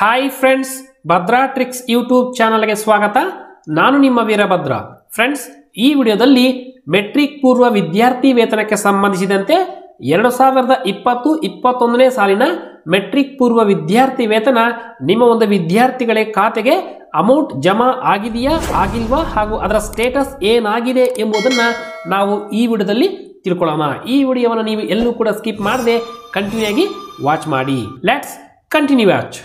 hi friends Bhadra tricks YouTube ಚಾನಲ್ಗೆ ಸ್ವಾಗತ ನಾನು ನಿಮ್ಮ ವೀರಭದ್ರ ಫ್ರೆಂಡ್ಸ್ ಈ ವಿಡಿಯೋದಲ್ಲಿ ಮೆಟ್ರಿಕ್ ಪೂರ್ವ ವಿದ್ಯಾರ್ಥಿ ವೇತನಕ್ಕೆ ಸಂಬಂಧಿಸಿದಂತೆ ಎರಡು ಸಾವಿರದ ಇಪ್ಪತ್ತು ಇಪ್ಪತ್ತೊಂದನೇ ಸಾಲಿನ ಮೆಟ್ರಿಕ್ ಪೂರ್ವ ವಿದ್ಯಾರ್ಥಿ ವೇತನ ನಿಮ್ಮ ಒಂದು ವಿದ್ಯಾರ್ಥಿಗಳ ಖಾತೆಗೆ ಅಮೌಂಟ್ ಜಮಾ ಆಗಿದೆಯಾ ಆಗಿಲ್ವಾ ಹಾಗೂ ಅದರ ಸ್ಟೇಟಸ್ ಏನಾಗಿದೆ ಎಂಬುದನ್ನು ನಾವು ಈ ವಿಡಿಯೋದಲ್ಲಿ ತಿಳ್ಕೊಳ್ಳೋಣ ಈ ವಿಡಿಯೋವನ್ನು ನೀವು ಎಲ್ಲೂ ಕೂಡ ಸ್ಕಿಪ್ ಮಾಡದೆ ಕಂಟಿನ್ಯೂ ಆಗಿ ವಾಚ್ ಮಾಡಿ ಲೆಟ್ಸ್ ಕಂಟಿನ್ಯೂ ವಾಚ್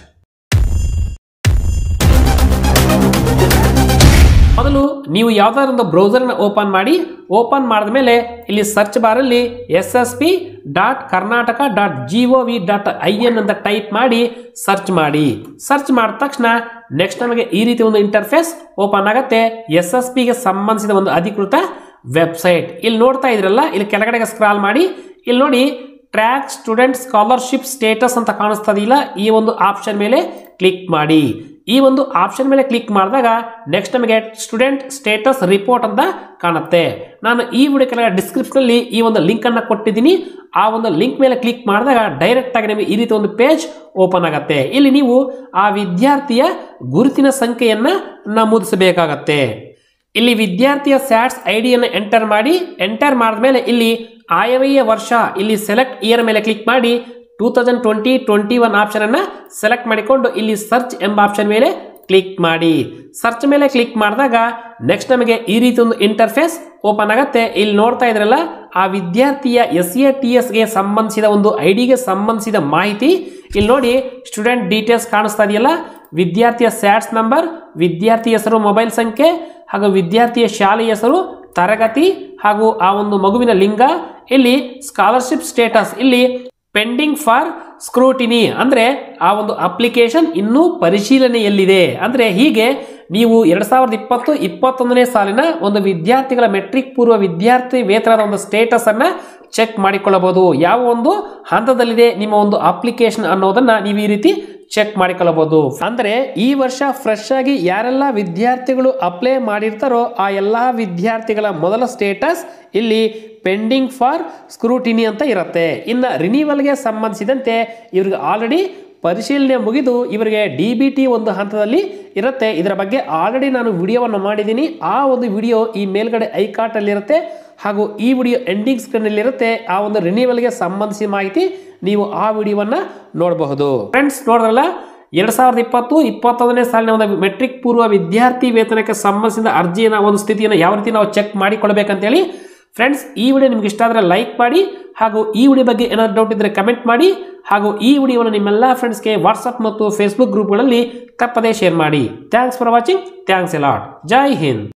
ಮೊದಲು ನೀವು ಯಾವ್ದಾದ್ರು ಒಂದು ಬ್ರೌಸರ್ನ ಓಪನ್ ಮಾಡಿ ಓಪನ್ ಮಾಡಿದ ಮೇಲೆ ಇಲ್ಲಿ ಸರ್ಚ್ ಬಾರಲ್ಲಿ S S P dot Karnataka dot G O V dot I N ಅಂತ ಟೈಪ್ ಮಾಡಿ ಸರ್ಚ್ ಮಾಡಿ ಸರ್ಚ್ ಮಾಡಿದ ತಕ್ಷಣ ನೆಕ್ಸ್ಟ್ ನಮಗೆ ಈ ರೀತಿ ಒಂದು ಇಂಟರ್ಫೇಸ್ ಓಪನ್ ಆಗುತ್ತೆ ಎಸ್ ಎಸ್ ಪಿಗೆ ಸಂಬಂಧಿಸಿದ ಒಂದು ಅಧಿಕೃತ ವೆಬ್ಸೈಟ್ ಇಲ್ಲಿ ನೋಡ್ತಾ ಇದ್ರಲ್ಲ ಇಲ್ಲಿ ಕೆಳಗಡೆಗೆ ಸ್ಕ್ರಾಲ್ ಮಾಡಿ ಇಲ್ಲಿ ನೋಡಿ ಟ್ರ್ಯಾಕ್ ಸ್ಟೂಡೆಂಟ್ ಸ್ಕಾಲರ್ಶಿಪ್ ಸ್ಟೇಟಸ್ ಅಂತ ಕಾಣಿಸ್ತದಿಲ್ಲ ಈ ಒಂದು ಆಪ್ಷನ್ ಮೇಲೆ ಕ್ಲಿಕ್ ಮಾಡಿ ಈ ಒಂದು ಆಪ್ಷನ್ ಮೇಲೆ ಕ್ಲಿಕ್ ಮಾಡಿದಾಗ ನೆಕ್ಸ್ಟ್ ನಮಗೆ ಸ್ಟೂಡೆಂಟ್ ಸ್ಟೇಟಸ್ ರಿಪೋರ್ಟ್ ಅಂತ ಕಾಣುತ್ತೆ ನಾನು ಈ ವಿಡಿಯೋ ಕೆಳಗೆ ಡಿಸ್ಕ್ರಿಪ್ಷನಲ್ಲಿ ಈ ಒಂದು ಲಿಂಕನ್ನು ಕೊಟ್ಟಿದ್ದೀನಿ ಆ ಒಂದು ಲಿಂಕ್ ಮೇಲೆ ಕ್ಲಿಕ್ ಮಾಡಿದಾಗ ಡೈರೆಕ್ಟ್ ಆಗಿ ನಿಮಗೆ ಈ ರೀತಿ ಒಂದು ಪೇಜ್ ಓಪನ್ ಆಗುತ್ತೆ ಇಲ್ಲಿ ನೀವು ಆ ವಿದ್ಯಾರ್ಥಿಯ ಗುರುತಿನ ಸಂಖ್ಯೆಯನ್ನು ನಮೂದಿಸಬೇಕಾಗತ್ತೆ ಇಲ್ಲಿ ವಿದ್ಯಾರ್ಥಿಯ ಸ್ಯಾಟ್ಸ್ ಐ ಡಿಯನ್ನು ಎಂಟರ್ ಮಾಡಿ ಎಂಟರ್ ಮಾಡಿದ್ಮೇಲೆ ಇಲ್ಲಿ ಆಯವ್ಯಯ ವರ್ಷ ಇಲ್ಲಿ ಸೆಲೆಕ್ಟ್ ಇಯರ್ ಮೇಲೆ ಕ್ಲಿಕ್ ಮಾಡಿ two thousand twenty twenty one ಆಪ್ಷನನ್ನು ಸೆಲೆಕ್ಟ್ ಮಾಡಿಕೊಂಡು ಇಲ್ಲಿ ಸರ್ಚ್ ಎಂಬ ಆಪ್ಷನ್ ಮೇಲೆ ಕ್ಲಿಕ್ ಮಾಡಿ ಸರ್ಚ್ ಮೇಲೆ ಕ್ಲಿಕ್ ಮಾಡಿದಾಗ ನೆಕ್ಸ್ಟ್ ನಮಗೆ ಈ ರೀತಿ ಒಂದು ಇಂಟರ್ಫೇಸ್ ಓಪನ್ ಆಗುತ್ತೆ ಇಲ್ಲಿ ನೋಡ್ತಾ ಇದ್ರಲ್ಲ ಆ ವಿದ್ಯಾರ್ಥಿಯ ಎಸ್ ಎ ಟಿ ಎಸ್ಗೆ ಸಂಬಂಧಿಸಿದ ಒಂದು ಐ ಡಿಗೆ ಸಂಬಂಧಿಸಿದ ಮಾಹಿತಿ ಇಲ್ಲಿ ನೋಡಿ ಸ್ಟೂಡೆಂಟ್ ಡೀಟೇಲ್ಸ್ ಕಾಣಿಸ್ತಾ ಇದೆಯಲ್ಲ ವಿದ್ಯಾರ್ಥಿಯ ಸ್ಯಾಟ್ಸ್ ನಂಬರ್ ವಿದ್ಯಾರ್ಥಿ ಹೆಸರು ಮೊಬೈಲ್ ಸಂಖ್ಯೆ ಹಾಗೂ ವಿದ್ಯಾರ್ಥಿಯ ಶಾಲೆಯ ಹೆಸರು ತರಗತಿ ಹಾಗೂ ಆ ಒಂದು ಮಗುವಿನ ಲಿಂಗ ಇಲ್ಲಿ ಸ್ಕಾಲರ್ಶಿಪ್ ಸ್ಟೇಟಸ್ ಇಲ್ಲಿ ಪೆಂಡಿಂಗ್ ಫಾರ್ ಸ್ಕ್ರೂಟಿನಿ ಅಂದರೆ ಆ ಒಂದು ಅಪ್ಲಿಕೇಶನ್ ಇನ್ನೂ ಪರಿಶೀಲನೆಯಲ್ಲಿದೆ ಅಂದರೆ ಹೀಗೆ ನೀವು ಎರಡು ಸಾವಿರದ ಇಪ್ಪತ್ತು ಇಪ್ಪತ್ತೊಂದನೇ ಸಾಲಿನ ಒಂದು ವಿದ್ಯಾರ್ಥಿಗಳ ಮೆಟ್ರಿಕ್ ಪೂರ್ವ ವಿದ್ಯಾರ್ಥಿ ವೇತನದ ಒಂದು ಸ್ಟೇಟಸನ್ನು ಚೆಕ್ ಮಾಡಿಕೊಳ್ಳಬಹುದು ಯಾವ ಒಂದು ಹಂತದಲ್ಲಿದೆ ನಿಮ್ಮ ಒಂದು ಅಪ್ಲಿಕೇಶನ್ ಅನ್ನೋದನ್ನು ನೀವು ಈ ರೀತಿ ಚೆಕ್ ಮಾಡಿಕೊಳ್ಳಬಹುದು ಅಂದರೆ ಈ ವರ್ಷ ಫ್ರೆಶ್ ಆಗಿ ಯಾರೆಲ್ಲ ವಿದ್ಯಾರ್ಥಿಗಳು ಅಪ್ಲೈ ಮಾಡಿರ್ತಾರೋ ಆ ಎಲ್ಲ ವಿದ್ಯಾರ್ಥಿಗಳ ಮೊದಲ ಸ್ಟೇಟಸ್ ಇಲ್ಲಿ ಪೆಂಡಿಂಗ್ ಫಾರ್ ಸ್ಕ್ರೂಟಿನಿ ಅಂತ ಇರುತ್ತೆ ಇನ್ನು ರಿನಿವಲ್ಗೆ ಸಂಬಂಧಿಸಿದಂತೆ ಇವ್ರಿಗೆ ಆಲ್ರೆಡಿ ಪರಿಶೀಲನೆ ಮುಗಿದು ಇವರಿಗೆ ಡಿ ಬಿ ಟಿ ಒಂದು ಹಂತದಲ್ಲಿ ಇರುತ್ತೆ ಇದರ ಬಗ್ಗೆ ಆಲ್ರೆಡಿ ನಾನು ವಿಡಿಯೋವನ್ನು ಮಾಡಿದ್ದೀನಿ ಆ ಒಂದು ವಿಡಿಯೋ ಈ ಮೇಲ್ಗಡೆ ಐಕಾಟಲ್ಲಿರುತ್ತೆ ಹಾಗೂ ಈ ವಿಡಿಯೋ ಎಂಡಿಂಗ್ ಸ್ಕ್ರೀನಲ್ಲಿರುತ್ತೆ ಆ ಒಂದು ರಿನಿವಲ್ಗೆ ಸಂಬಂಧಿಸಿದ ಮಾಹಿತಿ ನೀವು ಆ ವಿಡಿಯೋವನ್ನು ನೋಡಬಹುದು ಫ್ರೆಂಡ್ಸ್ ನೋಡಿದ್ರಲ್ಲ ಎರಡು ಸಾವಿರದ ಇಪ್ಪತ್ತು ಇಪ್ಪತ್ತೊಂದನೇ ಸಾಲಿನ ಒಂದು ಮೆಟ್ರಿಕ್ ಪೂರ್ವ ವಿದ್ಯಾರ್ಥಿ ವೇತನಕ್ಕೆ ಸಂಬಂಧಿಸಿದ ಅರ್ಜಿಯನ್ನು ಒಂದು ಸ್ಥಿತಿಯನ್ನು ಯಾವ ರೀತಿ ನಾವು ಚೆಕ್ ಮಾಡಿಕೊಳ್ಬೇಕಂತೇಳಿ ಫ್ರೆಂಡ್ಸ್ ಈ ವಿಡಿಯೋ ನಿಮ್ಗೆ ಇಷ್ಟ ಆದರೆ ಲೈಕ್ ಮಾಡಿ ಹಾಗೂ ಈ ವಿಡಿಯೋ ಬಗ್ಗೆ ಏನಾದರೂ ಡೌಟ್ ಇದ್ದರೆ ಕಮೆಂಟ್ ಮಾಡಿ ಹಾಗೂ ಈ ವಿಡಿಯೋವನ್ನು ನಿಮ್ಮೆಲ್ಲ ಫ್ರೆಂಡ್ಸ್ಗೆ ವಾಟ್ಸಪ್ ಮತ್ತು ಫೇಸ್ಬುಕ್ ಗ್ರೂಪ್ಗಳಲ್ಲಿ ತಪ್ಪದೇ ಶೇರ್ ಮಾಡಿ thanks for watching thanks a lot ಜೈ ಹಿಂದ್